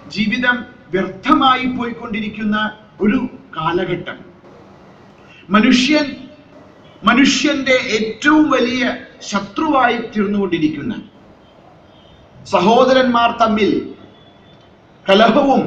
ജീവിതം വ്യർത്ഥമായി പോയിക്കൊണ്ടിരിക്കുന്ന ഒരു കാലഘട്ടം മനുഷ്യൻ മനുഷ്യന്റെ ഏറ്റവും വലിയ ശത്രുവായി തീർന്നുകൊണ്ടിരിക്കുന്ന സഹോദരന്മാർ തമ്മിൽ കലഹവും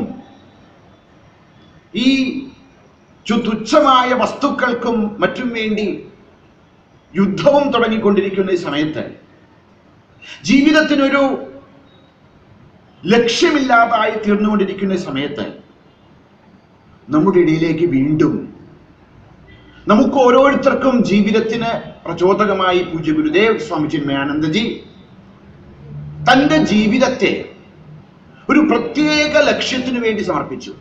ഈ ചു- തുച്ഛമായ വസ്തുക്കൾക്കും മറ്റും വേണ്ടി യുദ്ധവും തുടങ്ങിക്കൊണ്ടിരിക്കുന്ന ഈ സമയത്ത് ജീവിതത്തിനൊരു ലക്ഷ്യമില്ലാതായി തീർന്നുകൊണ്ടിരിക്കുന്ന ഈ സമയത്ത് നമ്മുടെ ഇടയിലേക്ക് വീണ്ടും നമുക്ക് ഓരോരുത്തർക്കും ജീവിതത്തിന് പ്രചോദകമായി പൂജ്യ ഗുരുദേവ് സ്വാമി ചിന്മയാനന്ദജി തന്റെ ജീവിതത്തെ ഒരു പ്രത്യേക ലക്ഷ്യത്തിനു വേണ്ടി സമർപ്പിച്ചു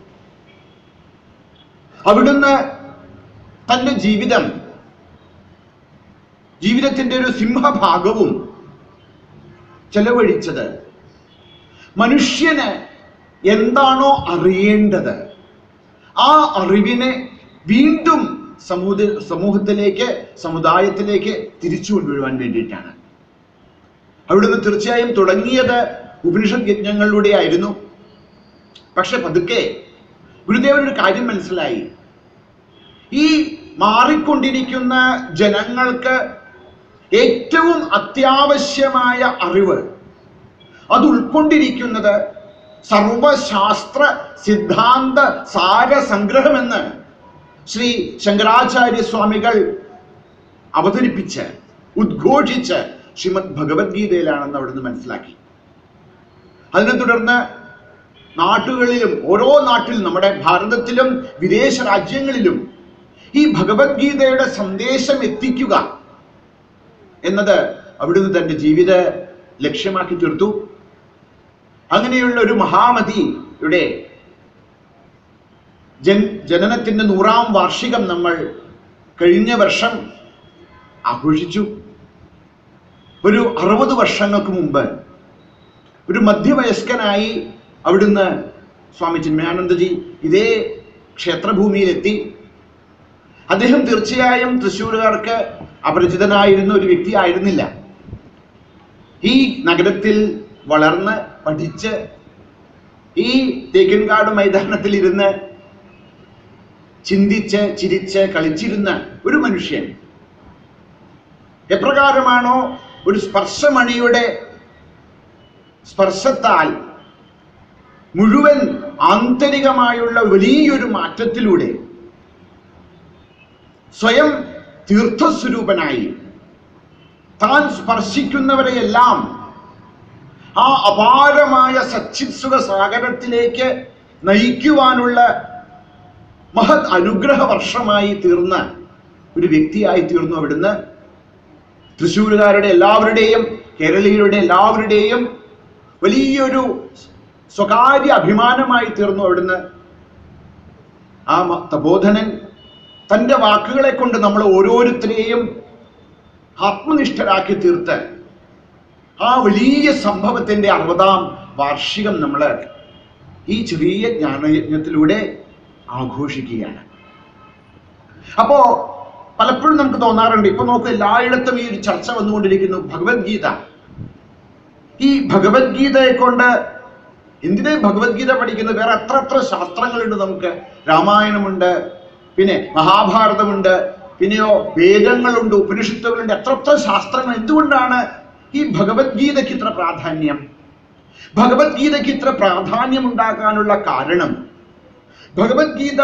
അവിടുന്ന് തന്റെ ജീവിതം ജീവിതത്തിന്റെ ഒരു സിംഹഭാഗവും ചെലവഴിച്ചത് മനുഷ്യന് എന്താണോ അറിയേണ്ടത് ആ അറിവിനെ വീണ്ടും സമൂഹ സമൂഹത്തിലേക്ക് സമുദായത്തിലേക്ക് തിരിച്ചു കൊണ്ടുവരുവാൻ വേണ്ടിയിട്ടാണ് അവിടുന്ന് തീർച്ചയായും തുടങ്ങിയത് ഉപനിഷത് യജ്ഞങ്ങളിലൂടെ ആയിരുന്നു പക്ഷെ പതുക്കെ ഗുരുദേവനൊരു കാര്യം മനസ്സിലായി ഈ മാറിക്കൊണ്ടിരിക്കുന്ന ജനങ്ങൾക്ക് ഏറ്റവും അത്യാവശ്യമായ അറിവ് അത് ഉൾക്കൊണ്ടിരിക്കുന്നത് സർവശാസ്ത്ര സിദ്ധാന്ത സാരസംഗ്രഹമെന്ന് ശ്രീ ശങ്കരാചാര്യ സ്വാമികൾ അവതരിപ്പിച്ച് ഉദ്ഘോഷിച്ച് ശ്രീമദ് ഭഗവത്ഗീതയിലാണെന്ന് അവിടുന്ന് മനസ്സിലാക്കി അതിനെ തുടർന്ന് നാട്ടുകളിലും ഓരോ നാട്ടിലും നമ്മുടെ ഭാരതത്തിലും വിദേശ രാജ്യങ്ങളിലും ഈ ഭഗവത്ഗീതയുടെ സന്ദേശം എത്തിക്കുക എന്നത് അവിടുന്ന് തന്റെ ജീവിത ലക്ഷ്യമാക്കി തീർത്തു അങ്ങനെയുള്ള ഒരു മഹാമതിയുടെ ജൻ ജനനത്തിന്റെ നൂറാം വാർഷികം നമ്മൾ കഴിഞ്ഞ വർഷം ആഘോഷിച്ചു ഒരു അറുപത് വർഷങ്ങൾക്ക് മുമ്പ് ഒരു മധ്യവയസ്കനായി അവിടുന്ന് സ്വാമി ചിന്മയാനന്ദജി ഇതേ ക്ഷേത്രഭൂമിയിലെത്തി അദ്ദേഹം തീർച്ചയായും തൃശ്ശൂരുകാർക്ക് അപരിചിതനായിരുന്ന ഒരു വ്യക്തി ആയിരുന്നില്ല ഈ നഗരത്തിൽ വളർന്ന് പഠിച്ച് ഈ തേക്കിൻകാട് മൈതാനത്തിൽ ഇരുന്ന് ചിന്തിച്ച് ചിരിച്ച് കളിച്ചിരുന്ന ഒരു മനുഷ്യൻ എപ്രകാരമാണോ ഒരു സ്പർശമണിയുടെ സ്പർശത്താൽ മുഴുവൻ ആന്തരികമായുള്ള വലിയൊരു മാറ്റത്തിലൂടെ സ്വയം തീർത്ഥസ്വരൂപനായി താൻ സ്പർശിക്കുന്നവരെയെല്ലാം ആ അപാരമായ സച്ചിത്സുഖ സാഗരത്തിലേക്ക് നയിക്കുവാനുള്ള മഹത് അനുഗ്രഹ വർഷമായി തീർന്ന ഒരു വ്യക്തിയായി തീർന്നു അവിടുന്ന് തൃശ്ശൂരുകാരുടെ എല്ലാവരുടെയും കേരളീയരുടെ എല്ലാവരുടെയും വലിയൊരു സ്വകാര്യ അഭിമാനമായി തീർന്നു അവിടുന്ന് ആ മ- തപോധനൻ തൻ്റെ വാക്കുകളെ കൊണ്ട് നമ്മൾ ഓരോരുത്തരെയും ആത്മനിഷ്ഠരാക്കി തീർത്ത് ആ വലിയ സംഭവത്തിന്റെ അറുപതാം വാർഷികം നമ്മൾ ഈ ചെറിയ ജ്ഞാനയജ്ഞത്തിലൂടെ ആഘോഷിക്കുകയാണ് അപ്പോ പലപ്പോഴും നമുക്ക് തോന്നാറുണ്ട് ഇപ്പൊ നോക്കൂ എല്ലായിടത്തും ഈ ഒരു ചർച്ച വന്നുകൊണ്ടിരിക്കുന്നു ഭഗവത്ഗീത ഈ ഭഗവത്ഗീതയെ കൊണ്ട് എന്തിനാ ഭഗവത്ഗീത പഠിക്കുന്നത് വേറെ എത്ര എത്ര ശാസ്ത്രങ്ങളുണ്ട് നമുക്ക് രാമായണമുണ്ട് പിന്നെ മഹാഭാരതമുണ്ട് പിന്നെയോ വേദങ്ങളുണ്ട് ഉപനിഷത്തുകളുണ്ട് എത്ര എത്ര ശാസ്ത്രങ്ങൾ എന്തുകൊണ്ടാണ് ഈ ഭഗവത്ഗീതയ്ക്ക് ഇത്ര പ്രാധാന്യം ഭഗവത്ഗീതയ്ക്ക് ഇത്ര പ്രാധാന്യം ഉണ്ടാകാനുള്ള കാരണം ഭഗവത്ഗീത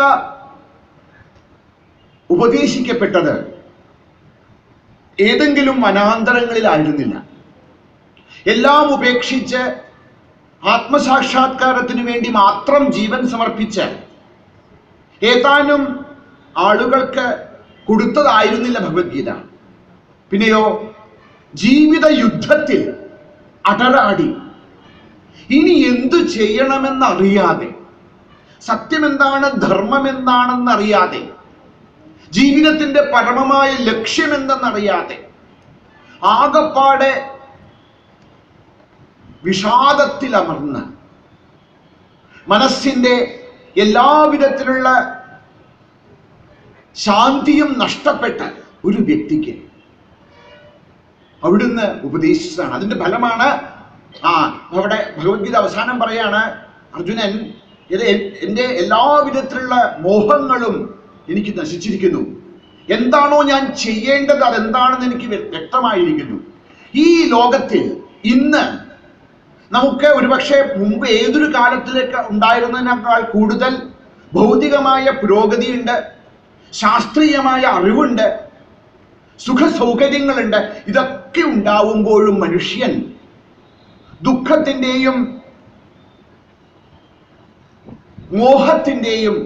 ഉപദേശിക്കപ്പെട്ടത് ഏതെങ്കിലും വനാന്തരങ്ങളിലായിരുന്നില്ല എല്ലാം ഉപേക്ഷിച്ച് ആത്മസാക്ഷാത്കാരത്തിന് വേണ്ടി മാത്രം ജീവൻ സമർപ്പിച്ച് ഏതാനും ആളുകൾക്ക് കൊടുത്തതായിരുന്നില്ല ഭഗവത്ഗീത പിന്നെയോ ജീവിത യുദ്ധത്തിൽ അടരാടി ഇനി എന്തു ചെയ്യണമെന്നറിയാതെ സത്യം എന്താണ് ധർമ്മം എന്താണെന്നറിയാതെ ജീവിതത്തിന്റെ പരമമായ ലക്ഷ്യം എന്തെന്നറിയാതെ ആകപ്പാടെ വിഷാദത്തിലമർന്ന് മനസ്സിന്റെ എല്ലാവിധത്തിലുള്ള ശാന്തിയും നഷ്ടപ്പെട്ട ഒരു വ്യക്തിക്ക് അവിടുന്ന് ഉപദേശിച്ചതാണ് അതിന്റെ ഫലമാണ് ആ അവിടെ ഭഗവത്ഗീത അവസാനം പറയാണ് അർജുനൻ ഇത് എ- എൻ്റെ എല്ലാ വിധത്തിലുള്ള മോഹങ്ങളും എനിക്ക് നശിച്ചിരിക്കുന്നു എന്താണോ ഞാൻ ചെയ്യേണ്ടത് അതെന്താണെന്ന് എനിക്ക് വ്യ- വ്യക്തമായിരിക്കുന്നു ഈ ലോകത്തിൽ ഇന്ന് നമുക്ക് ഒരുപക്ഷെ മുമ്പ് ഏതൊരു കാലത്തിലേക്ക് ഉണ്ടായിരുന്നതിനേക്കാൾ കൂടുതൽ ഭൗതികമായ പുരോഗതിയുണ്ട് ശാസ്ത്രീയമായ അറിവുണ്ട് സുഖ സൗകര്യങ്ങളുണ്ട് ഇതൊക്കെ ഉണ്ടാവുമ്പോഴും മനുഷ്യൻ ദുഃഖത്തിൻ്റെയും മോഹത്തിൻ്റെയും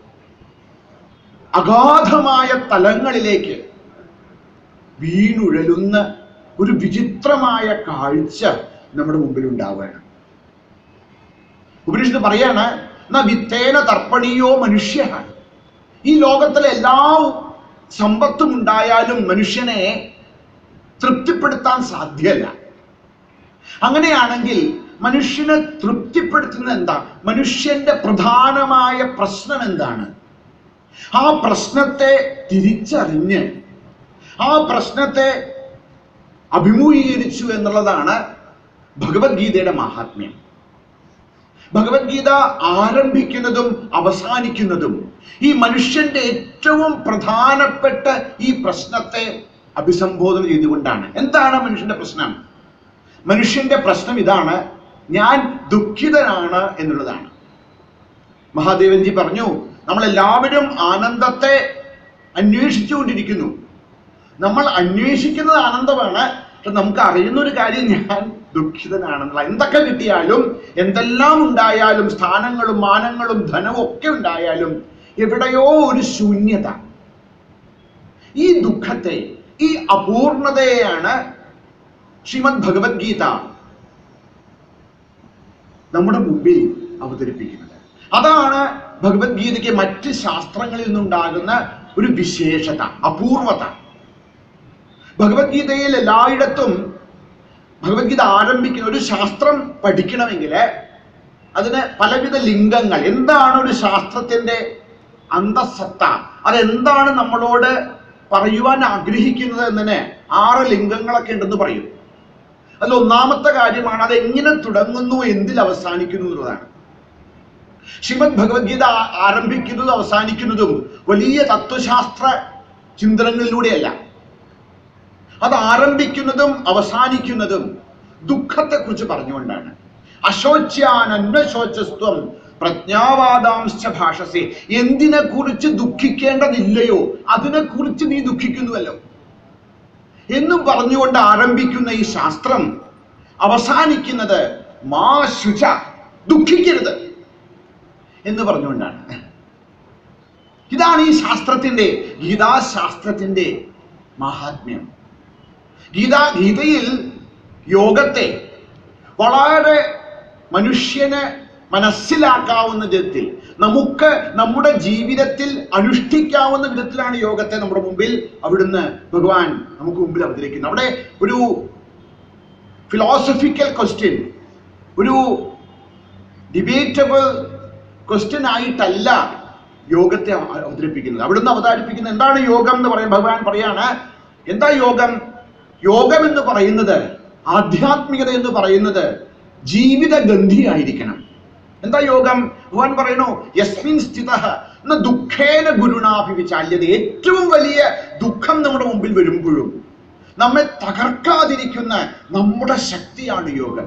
അഗാധമായ തലങ്ങളിലേക്ക് വീണുഴലുന്ന ഒരു വിചിത്രമായ കാഴ്ച നമ്മുടെ മുമ്പിൽ ഉണ്ടാവുകയാണ് ഉപനിഷത്ത് പറയാണ് "ന വിത്തേന തർപ്പണീയോ മനുഷ്യ ഈ ലോകത്തിലെ എല്ലാ സമ്പത്തും ഉണ്ടായാലും മനുഷ്യനെ തൃപ്തിപ്പെടുത്താൻ സാധ്യമല്ല അങ്ങനെയാണെങ്കിൽ മനുഷ്യനെ തൃപ്തിപ്പെടുത്തുന്ന എന്താ മനുഷ്യന്റെ പ്രധാനമായ പ്രശ്നം എന്താണ് ആ പ്രശ്നത്തെ തിരിച്ചറിഞ്ഞ് ആ പ്രശ്നത്തെ അഭിമുഖീകരിച്ചു എന്നുള്ളതാണ് ഭഗവത്ഗീതയുടെ മഹാത്മ്യം ഭഗവത്ഗീത ആരംഭിക്കുന്നതും അവസാനിക്കുന്നതും ഈ മനുഷ്യന്റെ ഏറ്റവും പ്രധാനപ്പെട്ട ഈ പ്രശ്നത്തെ അഭിസംബോധന ചെയ്തുകൊണ്ടാണ് എന്താണ് മനുഷ്യന്റെ പ്രശ്നം മനുഷ്യന്റെ പ്രശ്നം ഇതാണ് ഞാൻ ദുഃഖിതനാണ് എന്നുള്ളതാണ് മഹാദേവൻജി പറഞ്ഞു നമ്മളെല്ലാവരും ആനന്ദത്തെ അന്വേഷിച്ചുകൊണ്ടിരിക്കുന്നു നമ്മൾ അന്വേഷിക്കുന്നത് ആനന്ദമാണ് പക്ഷെ നമുക്ക് അറിയുന്ന ഒരു കാര്യം ഞാൻ ദുഃഖിതനാണെന്നുള്ള എന്തൊക്കെ കിട്ടിയാലും എന്തെല്ലാം ഉണ്ടായാലും സ്ഥാനങ്ങളും മാനങ്ങളും ധനവും ഒക്കെ ഉണ്ടായാലും എവിടെയോ ഒരു ശൂന്യത ഈ ദുഃഖത്തെ ഈ അപൂർണതയെയാണ് ശ്രീമദ് ഭഗവത്ഗീത നമ്മുടെ മുമ്പിൽ അവതരിപ്പിക്കുന്നത് അതാണ് ഭഗവത്ഗീതയ്ക്ക് മറ്റ് ശാസ്ത്രങ്ങളിൽ നിന്നുണ്ടാകുന്ന ഒരു വിശേഷത അപൂർവത ഭഗവത്ഗീതയിൽ എല്ലായിടത്തും ഭഗവത്ഗീത ആരംഭിക്കുന്ന ഒരു ശാസ്ത്രം പഠിക്കണമെങ്കിൽ അതിന് പലവിധ ലിംഗങ്ങൾ എന്താണ് ഒരു ശാസ്ത്രത്തിന്റെ അന്തസത്ത അതെന്താണ് നമ്മളോട് പറയുവാൻ ആഗ്രഹിക്കുന്നത് എന്നതിന് ആറ് ലിംഗങ്ങളൊക്കെ ഉണ്ടെന്ന് പറയും അതിൽ ഒന്നാമത്തെ കാര്യമാണ് അത് എങ്ങനെ തുടങ്ങുന്നു എന്തിൽ അവസാനിക്കുന്നു എന്നുള്ളതാണ് ശ്രീമദ് ഭഗവത്ഗീത ആ- ആരംഭിക്കുന്നതും അവസാനിക്കുന്നതും വലിയ തത്വശാസ്ത്ര ചിന്തനങ്ങളിലൂടെയല്ല അത് ആരംഭിക്കുന്നതും അവസാനിക്കുന്നതും ദുഃഖത്തെക്കുറിച്ച് പറഞ്ഞുകൊണ്ടാണ് അശോച്യാനന്വശോചസ്ത്വം പ്രജ്ഞാവാദാംശ ഭാഷസേ എന്തിനെ കുറിച്ച് ദുഃഖിക്കേണ്ടതില്ലയോ അതിനെക്കുറിച്ച് നീ ദുഃഖിക്കുന്നുവല്ലോ എന്നും പറഞ്ഞുകൊണ്ട് ആരംഭിക്കുന്ന ഈ ശാസ്ത്രം അവസാനിക്കുന്നത് മാ ശുച ദുഃഖിക്കരുത് എന്ന് പറഞ്ഞുകൊണ്ടാണ് ഇതാണ് ഈ ശാസ്ത്രത്തിന്റെ ഗീതാശാസ്ത്രത്തിന്റെ മഹാത്മ്യം ഗീത ഗീതയിൽ യോഗത്തെ വളരെ മനുഷ്യന് മനസ്സിലാക്കാവുന്ന വിധത്തിൽ നമുക്ക് നമ്മുടെ ജീവിതത്തിൽ അനുഷ്ഠിക്കാവുന്ന വിധത്തിലാണ് യോഗത്തെ നമ്മുടെ മുമ്പിൽ അവിടുന്ന് ഭഗവാൻ നമുക്ക് മുമ്പിൽ അവതരിക്കുന്നത് അവിടെ ഒരു ഫിലോസഫിക്കൽ ക്വസ്റ്റ്യൻ ഒരു ഡിബേറ്റബിൾ ക്വസ്റ്റ്യൻ ആയിട്ടല്ല യോഗത്തെ അവ- അവതരിപ്പിക്കുന്നത് അവിടുന്ന് അവതരിപ്പിക്കുന്നത് എന്താണ് യോഗം എന്ന് പറയും ഭഗവാൻ പറയാണ് എന്താ യോഗം യോഗം എന്ന് പറയുന്നത് ആധ്യാത്മികത എന്ന് പറയുന്നത് ജീവിത ഗന്ധിയായിരിക്കണം എന്താ യോഗം ഭഗവാൻ പറയണു യസ്മിൻ സ്ഥിത എന്ന ദുഃഖേന ഗുരുണാഭി വിചാല്യത ഏറ്റവും വലിയ ദുഃഖം നമ്മുടെ മുമ്പിൽ വരുമ്പോഴും നമ്മെ തകർക്കാതിരിക്കുന്ന നമ്മുടെ ശക്തിയാണ് യോഗം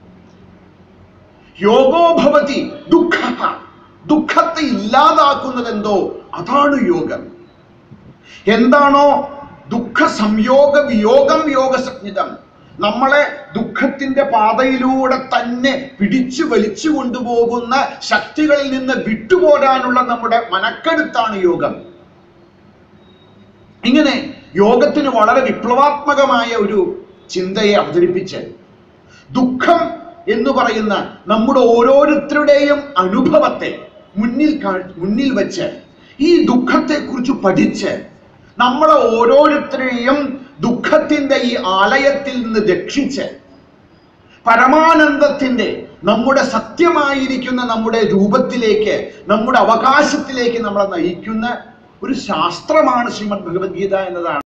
യോഗോ ഭവതി ദുഃഖ ദുഃഖത്തെ ഇല്ലാതാക്കുന്നത് എന്തോ അതാണ് യോഗം എന്താണോ ദുഃഖ സംയോഗ വിയോഗം യോഗസജ്ഞിതം നമ്മളെ ദുഃഖത്തിന്റെ പാതയിലൂടെ തന്നെ പിടിച്ചു വലിച്ചു കൊണ്ടുപോകുന്ന ശക്തികളിൽ നിന്ന് വിട്ടുപോരാനുള്ള നമ്മുടെ മനക്കരുത്താണ് യോഗം ഇങ്ങനെ യോഗത്തിന് വളരെ വിപ്ലവാത്മകമായ ഒരു ചിന്തയെ അവതരിപ്പിച്ച് ദുഃഖം എന്ന് പറയുന്ന നമ്മുടെ ഓരോരുത്തരുടെയും അനുഭവത്തെ മുന്നിൽ കാ- മുന്നിൽ വെച്ച് ഈ ദുഃഖത്തെക്കുറിച്ച് പഠിച്ച് നമ്മളെ ഓരോരുത്തരെയും ദുഃഖത്തിന്റെ ഈ ആലയത്തിൽ നിന്ന് രക്ഷിച്ച് പരമാനന്ദത്തിന്റെ നമ്മുടെ സത്യമായിരിക്കുന്ന നമ്മുടെ രൂപത്തിലേക്ക് നമ്മുടെ അവകാശത്തിലേക്ക് നമ്മളെ നയിക്കുന്ന ഒരു ശാസ്ത്രമാണ് ശ്രീമദ് ഭഗവത്ഗീത എന്നതാണ്